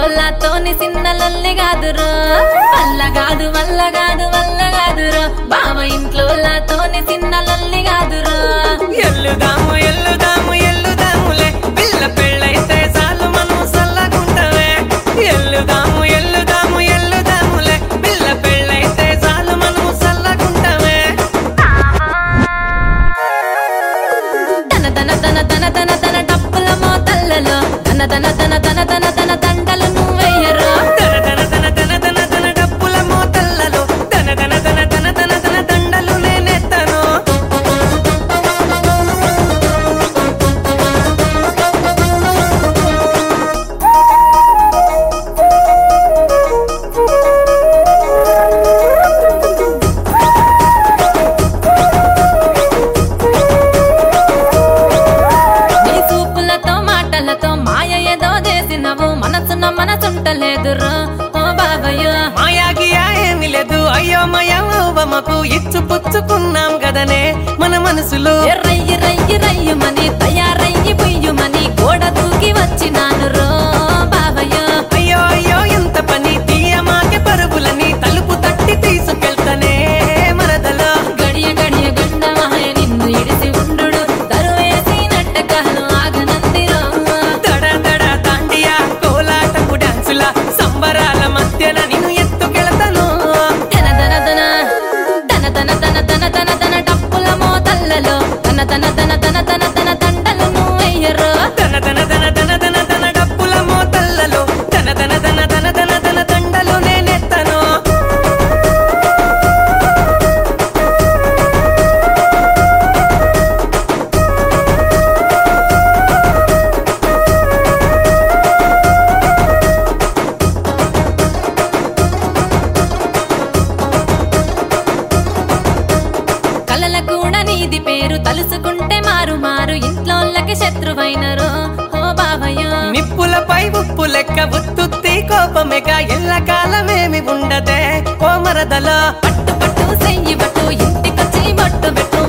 ఇంట్లోలాతోని సిన్నలొల్లి కాదురో వల్ల కాదు వల్ల కాదు వల్ల కాదురో బావ ఇంట్లోలాతోని సిన్నలొల్లి కాదురో ఎల్లుదాము ఎల్లుదాము ఎల్లుదాములే పిల్ల పెళ్ళైతే చాలు మనం సల్లగుంటవే ఎల్లుదాము ఎల్లుదాము ఎల్లుదాములే పిల్ల పెళ్ళైతే చాలు మనం సల్లగుంటవే తన తన తన తన తన తన డప్పుల మోతల్లలో తన తన తన తన తన తన తంటలు నువ్వెయ్యరో తన తన తన తన తన తన డప్పుల మోతల్లలో తన తన తన తన తన తన దండలు నేనెత్తను నీ చూపులతో మాటలతో మాయ ఏదో చేసినవు మనసున మనసుంటలేదురో ఓ బావయ్యో మాయాగియా ఏమి లేదు అయ్యో మయమకు ఇచ్చు పుచ్చుకున్నాం గదనే మన మనసులో రయ్యి రయ్యి రయ్యుమని తయారయ్యి పొయ్యుమని గోడ దూకి వచ్చినాను రో బావయ్యో అయ్యో అయ్యో ఎంత పని తీయమాకే పరుగులని తలుపు తట్టి తీసుకెళ్తనే మరదలో గడియ గడియ గండమాయ నిన్ను ఇడిసి ఉండు తరువేసినట్ట కాలం ఆగనందిరో దడ దడ తాండియా కోలాటపు డాన్సుల సంబరాల మధ్యన నిన్ను ఎత్తుకెళ్తాను తన తన తన తన తన తన తన తన తన డప్పుల మోతల్లలో తన తన తన తన తన తన తంటలు నువ్వెయ్యరో తన తన తన తన తన తన డప్పుల మోతల్లలో తన తన తన తన తన తన దండలు నేనెత్తను కలల కూడా నీది పేరు తలుసుకుంటే మారు మారు ఇంట్లోళ్ళకి శత్రువైనరు ఓ బావయ్యో నిప్పులపై ఉప్పు లెక్క ఉత్తుత్తి కోపమేక ఎల్ల కాలమేమి ఉండదే ఓ మరదలో పట్టు పట్టు చెయ్యి పట్టు ఇంటికొచ్చి బొట్టు పెట్టు